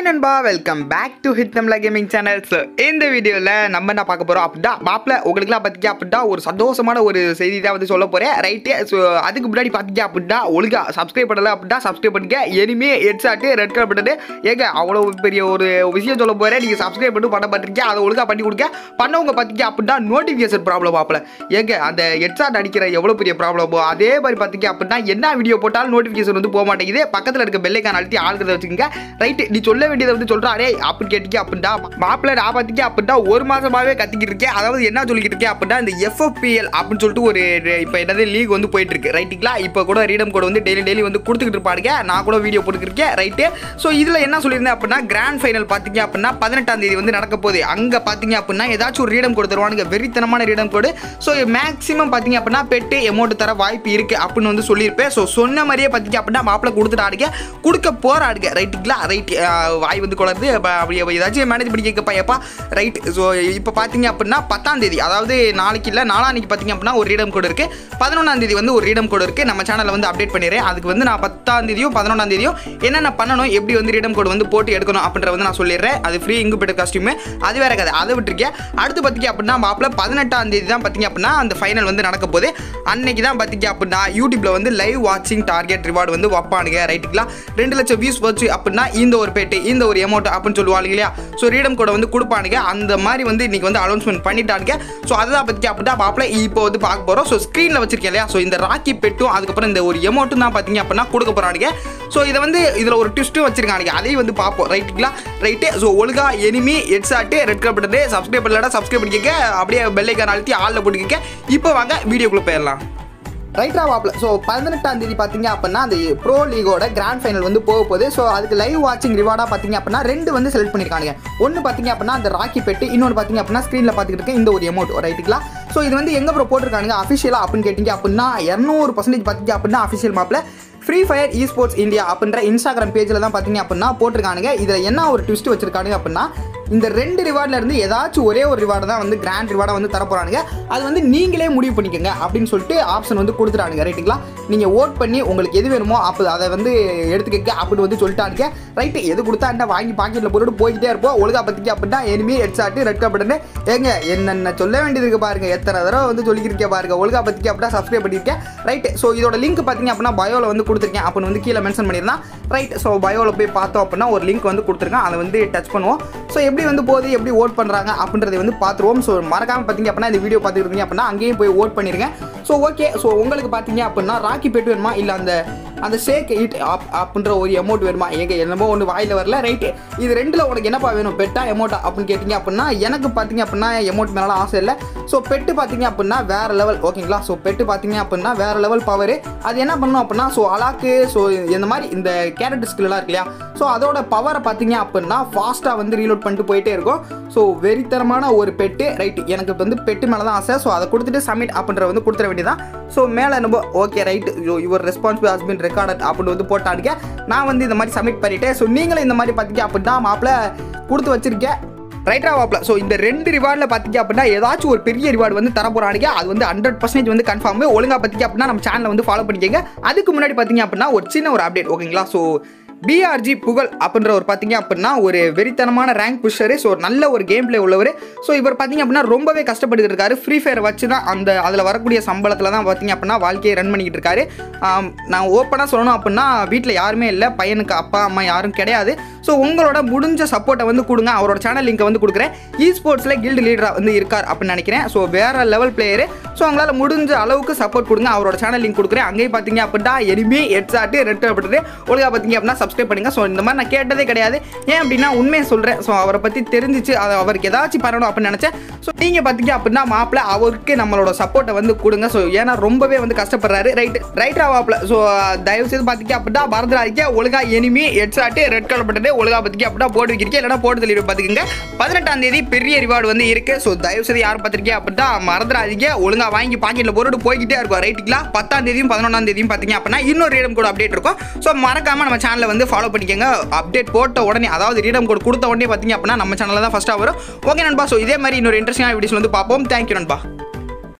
நண்பா welcome back to hit Tamizha gaming channel so இந்த வீடியோவில் நம்ம என்ன பார்க்க போகிறோம் அப்படின்னா மாப்பிள்ள உங்களுக்குலாம் பார்த்தீங்க அப்படின்னா ஒரு சந்தோஷமான ஒரு செய்தி தான் வந்து சொல்ல போகிறேன் ரைட்டு ஸோ அதுக்கு முன்னாடி பார்த்தீங்க அப்படின்னா ஒழுங்கா சப்ஸ்கிரைப் பண்ணல அப்படின்னா சப்ஸ்கிரைப் பண்ணிக்க எனிமே ஹெட்ஷாட்டு ரெட் கலர் பட்டது ஏங்க அவ்வளோ பெரிய ஒரு விஷயம் சொல்ல போகிறேன் நீங்கள் சப்ஸ்கிரைப் பண்ணி பண்ண மாட்டீங்க அதை ஒழுங்கா பண்ணி கொடுங்க பண்ணவங்க பார்த்தீங்க அப்படின்னா நோட்டிஃபிகேஷன் ப்ராப்ளம் மாப்பிள்ள ஏங்க அந்த ஹெட்ஷாட் அடிக்கிற எவ்வளோ பெரிய ப்ராப்ளமோ அதே மாதிரி பார்த்தீங்க அப்படின்னா என்ன வீடியோ போட்டாலும் நோட்டிஃபிகேஷன் வந்து போக மாட்டேங்குது பக்கத்தில் இருக்க பெல்லைக்கான அழுத்தி ஆளுக்கிறத வச்சுக்கோங்க ரைட்டு நீ சொல்ல வேண்டியதை வந்து சொல்கிறாரே அப்படி கேட்டீங்க அப்படின்னா மாப்பிள்ள நான் பார்த்திங்க அப்படின்னா ஒரு மாதமாகவே கத்திக்கிட்டு இருக்கேன் அதாவது என்ன சொல்லிக்கிட்டு இருக்கேன் அப்படின்னா இந்த எஃப்எஃபிஎல் அப்படின்னு சொல்லிட்டு ஒரு இப்போ என்னது லீக் வந்து போயிட்டு இருக்கு ரைட்டுங்களா இப்போ கூட ரீடம் கோட் வந்து டெய்லி டெய்லி வந்து கொடுத்துக்கிட்டு இருப்பாருங்க நான் கூட வீடியோ போட்டுக்கிருக்கேன் ரைட்டு ஸோ இதில் என்ன சொல்லியிருந்தேன் அப்படின்னா கிராண்ட் ஃபைனல் பார்த்தீங்க அப்படின்னா பதினெட்டாம் தேதி வந்து நடக்க போகுது அங்கே பார்த்தீங்க அப்படின்னா ஏதாச்சும் ஒரு ரீடம் கோடு தருவானுங்க வெறித்தனமான ரீடம் கோடு ஸோ மேக்ஸிமம் பார்த்தீங்க அப்படின்னா பெட்டு அமௌண்ட் தர வாய்ப்பு இருக்குது அப்படின்னு வந்து சொல்லியிருப்பேன் ஸோ சொன்ன மாதிரியே பார்த்தீங்க அப்படின்னா மாப்பிள்ள கொடுத்துட்டாடுங்க கொடுக்க போராடுங்க ரைட்டுங்களா ரைட் வாய் வந்து குளருது அப்ப அப்படி ஏதாச்சும் மேனேஜ் பண்ணி கேட்கப்பா ஏப்பா ரைட் ஸோ இப்போ பார்த்தீங்க அப்படின்னா பத்தாம் தேதி அதாவது நாளைக்கு இல்லை நாளான்னைக்கு பார்த்தீங்க அப்படின்னா ஒரு ரீடம் கோடு இருக்குது பதினொன்றாம் தேதி வந்து ஒரு ரீடம் கோடு இருக்குது நம்ம சேனலில் வந்து அப்டேட் பண்ணிடுறேன் அதுக்கு வந்து நான் பத்தாம் தேதியும் பதினொன்றாம் தேதியும் என்னென்ன பண்ணணும் எப்படி வந்து ரீடம் கோடு வந்து போட்டு எடுக்கணும் அப்படின்ற வந்து நான் சொல்லிடுறேன் அது ஃப்ரீ இங்குபெட்டர் காஸ்டியூமு அது வேற கதை அதை விட்டுருக்கேன் அடுத்து பார்த்தீங்க அப்படின்னா மாப்பிள்ள பதினெட்டாம் தேதி தான் பார்த்தீங்க அப்படின்னா அந்த ஃபைனல் வந்து நடக்க போகுது அன்னைக்கு தான் பார்த்தீங்க அப்படின்னா யூடியூப்ல வந்து லைவ் வாட்சிங் டார்கெட் ரிவார்டு வந்து வைப்பானுங்க ரைட்டுங்களா ரெண்டு லட்சம் வியூஸ் வச்சு அப்படின்னா இந்த ஒரு பேட்டு இந்த ஒரு அமௌண்ட் அப்படின்னு சொல்லுவாங்க இல்லையா ஸோ ரீடம் கோட வந்து கொடுப்பானுங்க அந்த மாதிரி வந்து இன்னைக்கு வந்து அனௌன்ஸ்மெண்ட் பண்ணிட்டானுங்க ஸோ அதுதான் பற்றி அப்படின்னா மாப்பிள்ள இப்போ வந்து பார்க்க போகிறோம் ஸோ ஸ்க்ரீனில் வச்சிருக்கேன் இல்லையா ஸோ இந்த ராக்கி பெட்டும் அதுக்கப்புறம் இந்த ஒரு அமௌண்ட்டும் தான் பார்த்தீங்க அப்படின்னா கொடுக்க போகிறானுங்க ஸோ இதை வந்து இதில் ஒரு ட்விஸ்ட்டும் வச்சிருக்கானுங்க அதையும் வந்து பார்ப்போம் ரைட்டுங்களா ரைட்டு ஸோ ஒழுங்கா எனிமி ஹெட்ஷாட்டு ரெட் கலர் பட்டது சப்ஸ்கிரைப் பண்ணலடா சப்ஸ்கிரைப் பண்ணிக்க அப்படியே பெல்லைக்கான அழுத்தி ஆளில் போட்டுக்க இப்போ வாங்க வீடியோக்குள்ளே போயிடலாம் ரைட்ரா வாப்பில் ஸோ பதினெட்டாம் தேதி பார்த்தீங்க அப்படின்னா அந்த ப்ரோ லீகோட கிராண்ட் ஃபைனல் வந்து போக போகுது ஸோ அதுக்கு லைவ் வாட்சிங் ரிவார்டாக பார்த்தீங்க அப்படின்னா ரெண்டு வந்து செலக்ட் பண்ணியிருக்காங்க ஒன்று பார்த்தீங்க அப்படின்னா அந்த ராக்கி பெட்டு இன்னொன்று பார்த்தீங்க அப்படின்னா ஸ்க்ரீனில் பார்த்துக்கிட்டு இருக்க இந்த ஒரு அமௌண்ட் ரைட்டுங்களா ஸோ இது வந்து எங்கே ப்ரோ போட்டிருக்கானுங்க அஃபிஷியலாக அப்படின்னு கேட்டிங்க அப்படின்னா இரநூறு பர்சன்டேஜ் பார்த்தீங்க அப்படின்னா அஃபிஷியல் மாப்பில் free fire esports India அப்படின்ற இன்ஸ்டாகிராம் பேஜில் தான் பார்த்தீங்க அப்படின்னா போட்டிருக்கானுங்க இதில் என்ன ஒரு ட்விஸ்ட் வச்சிருக்கானுங்க அப்படின்னா இந்த ரெண்டு ரிவார்டில் இருந்து ஏதாச்சும் ஒரே ஒரு ரிவார்டு தான் வந்து கிராண்ட் ரிவார்டாக வந்து தரப்போறானுங்க அது வந்து நீங்களே முடிவு பண்ணிக்கோங்க அப்படின்னு சொல்லிட்டு ஆப்ஷன் வந்து கொடுத்துட்டானுங்க ரைட்டுங்களா நீங்கள் ஓட் பண்ணி உங்களுக்கு எது வேணுமோ அப்போ அதை வந்து எடுத்துக்கங்க அப்படின்னு வந்து சொல்லிட்டானுங்க ரைட்டு எது கொடுத்தா என்ன வாங்கி பாக்கெட்டில் போட்டுட்டு போய்கிட்டே இருப்போம் ஒழுங்கா பற்றிக்க அப்படின்னா எனிமே ஹெட்ஷாட்டு ரெட் கப்பட்டுன்னு ஏங்க என்னென்ன சொல்ல வேண்டியது இருக்கு பாருங்க எத்தனை தடவை வந்து சொல்லிக்கிறீங்க பாருங்க ஒழுங்கா பற்றிக்க அப்படின்னா சப்ஸ்கிரைப் பண்ணியிருக்கேன் ரைட்டு ஸோ இதோட லிங்க் பார்த்தீங்க அப்படின்னா பயோவில் வந்து கொடுத்துருக்கேன் அப்படின்னு வந்து கீழே மென்ஷன் பண்ணியிருந்தான் ரைட் ஸோ பயோவில் போய் பார்த்தோம் அப்படின்னா ஒரு லிங்க் வந்து கொடுத்துருக்கேன் அதை வந்து டச் பண்ணுவோம் ஸோ எப்படி வந்து போகுது எப்படி ஓட் பண்ணுறாங்க அப்படின்றத வந்து பார்த்துருவோம் ஸோ மறக்காமல் பார்த்தீங்க அப்படின்னா இந்த வீடியோ பார்த்துட்டு இருந்தீங்க அப்படின்னா அங்கேயும் போய் ஓட் பண்ணிருங்க ஸோ ஓகே ஸோ உங்களுக்கு பார்த்தீங்க அப்படின்னா ராக்கி பெட்டு வேணுமா இல்லை அந்த அந்த ஷேக் இட் அப் அப்படின்ற ஒரு அமௌண்ட் வேணுமா எங்க என்னமோ ஒன்று வாயில் வரல ரைட்டு இது ரெண்டில் உனக்கு என்னப்பா வேணும் பெட்டா அமௌண்ட்டா அப்படின்னு கேட்டிங்க அப்படின்னா எனக்கு பார்த்தீங்க அப்படின்னா அமௌண்ட் மேலாம் ஆசை இல்லை ஸோ பெட்டு பார்த்தீங்க அப்படின்னா வேறு லெவல் ஓகேங்களா ஸோ பெட்டு பார்த்தீங்க அப்படின்னா வேறு லெவல் பவர் அது என்ன பண்ணணும் அப்படின்னா ஸோ அலாக்கு ஸோ இந்த மாதிரி இந்த கேரட் ஸ்கில்லாம் இருக்கு இல்லையா ஸோ அதோட பவரை பார்த்தீங்க அப்படின்னா ஃபாஸ்ட்டாக வந்து ரீலோட் பண்ணிட்டு போயிட்டே இருக்கும் ஸோ வெறித்தனமான ஒரு பெட்டு ரைட்டு எனக்கு வந்து பெட்டு மேலே தான் ஆசை ஸோ அதை கொடுத்துட்டு சப்மிட் அப்படின்ற வந்து கொடுத்துட வேண்டியதான் ஸோ மேலே நம்ம okay right your responsible husband recorded அப்படின்னு வந்து போட்டானுங்க நான் வந்து இந்த மாதிரி சப்மிட் பண்ணிட்டேன் ஸோ நீங்களும் இந்த மாதிரி பார்த்தீங்க அப்படின்னா மாப்பிள்ள கொடுத்து வச்சிருக்கேன் ரைட்டா வாப்ல ஸோ இந்த ரெண்டு ரிவார்டில் பார்த்தீங்க அப்படின்னா ஏதாச்சும் ஒரு பெரிய ரிவார்டு வந்து தர போகிறானுங்க அது வந்து ஹண்ட்ரட் பர்சன்டேஜ் வந்து கன்ஃபார்ம் ஒழுங்காக பார்த்தீங்க அப்படின்னா நம்ம சேனலை வந்து ஃபாலோ பண்ணிக்கங்க அதுக்கு முன்னாடி பார்த்தீங்க அப்படின்னா ஒரு சின்ன ஒரு அப்டேட் ஓகேங்களா ஸோ பிஆர்ஜி புகழ் அப்படின்ற ஒரு பார்த்தீங்க அப்படின்னா ஒரு வெறித்தனமான ரேங்க் புஷரு ஸோ நல்ல ஒரு கேம் பிளே உள்ளவர் ஸோ இவர் பார்த்தீங்க அப்படின்னா ரொம்பவே கஷ்டப்பட்டு இருக்காரு ஃப்ரீ ஃபயர் வச்சு தான் அந்த அதில் வரக்கூடிய சம்பளத்தில் தான் பார்த்தீங்க அப்படின்னா வாழ்க்கையை ரன் பண்ணிக்கிட்டு இருக்காரு ஆம், நான் ஓப்பனாக சொல்லணும் அப்படின்னா வீட்டில் யாருமே இல்லை பையனுக்கு அப்பா அம்மா யாரும் கிடையாது ஸோ உங்களோட முடிஞ்ச சப்போர்ட்டை வந்து கொடுங்க அவரோட சேனல் லிங்கை வந்து கொடுக்குறேன் இ ஸ்போர்ட்ஸில் கில்டு லீடராக வந்து இருக்கார் அப்படின்னு நினைக்கிறேன் ஸோ வேற லெவல் பிளேயரு ஸோ அவங்களால முடிஞ்ச அளவுக்கு சப்போர்ட் கொடுங்க அவரோட சேனல் லிங்க் கொடுக்குறேன் அங்கேயும் பார்த்தீங்க அப்படின்னா எனிமே ஹெட்ஷாட்டு ரெட் கலப்பட்டது ஒழுங்காக பார்த்தீங்க அப்படின்னா சப்ஸ்கிரைப் பண்ணுங்க ஸோ இந்த மாதிரி நான் கேட்டதே கிடையாது ஏன் அப்படின்னா உண்மையை சொல்கிறேன் ஸோ அவரை பற்றி தெரிஞ்சிச்சு அதை அவருக்கு ஏதாச்சும் பண்ணணும் அப்படின்னு நினச்சேன் ஸோ நீங்கள் பார்த்தீங்க அப்படின்னா மாப்பிள்ள அவருக்கு நம்மளோட சப்போர்ட்டை வந்து கொடுங்க ஸோ ஏன்னா ரொம்பவே வந்து கஷ்டப்படுறாரு ரைட் ரைட்டா மாப்பிள்ள ஸோ தயவு செய்து பார்த்தீங்க அப்படின்னா மறந்துடாதீங்க ஒழுங்கா எனிமி ஹெட்ஷாட்டு ரெட் கலர் பட்டது ஒழுங்கா பார்த்தீங்க அப்படின்னா போட்டு வைக்கிறீங்க இல்லைனா போட்டு தள்ளி பார்த்துக்கோங்க பதினெட்டாம் தேதி பெரிய ரிவார்டு வந்து இருக்கு ஸோ தயவு செய்து யார் பார்த்துருக்கீங்க அப்படின்னா மறந்துடாதீங்க ஒழுங்கா வாங்கி பாக்கெட்டில் போட்டு போய்கிட்டே இருக்கும் ரைட்டுங்களா பத்தாம் தேதியும் பதினொன்றாம் தேதியும் பார்த்தீங்க அப்படின்னா இன்னொரு ரீடம் கூட அப்டேட் இருக்கும் ஸோ மறக்காம நம்ம சேனலை வந்து ஃபாலோ பண்ணிக்கோங்க அப்டேட் போட்ட உடனே அதாவது ரீடம் கோட் கொடுத்த உடனே பார்த்தீங்க அப்படின்னா நம்ம சேனலில் தான் ஃபஸ்ட்டாக வரும் ஓகே நண்பா ஸோ இதே மாதிரி இன்னொரு இன்ட்ரெஸ்டிங்கான வீடியோஸ் வந்து பார்ப்போம் தேங்க்யூ நண்பா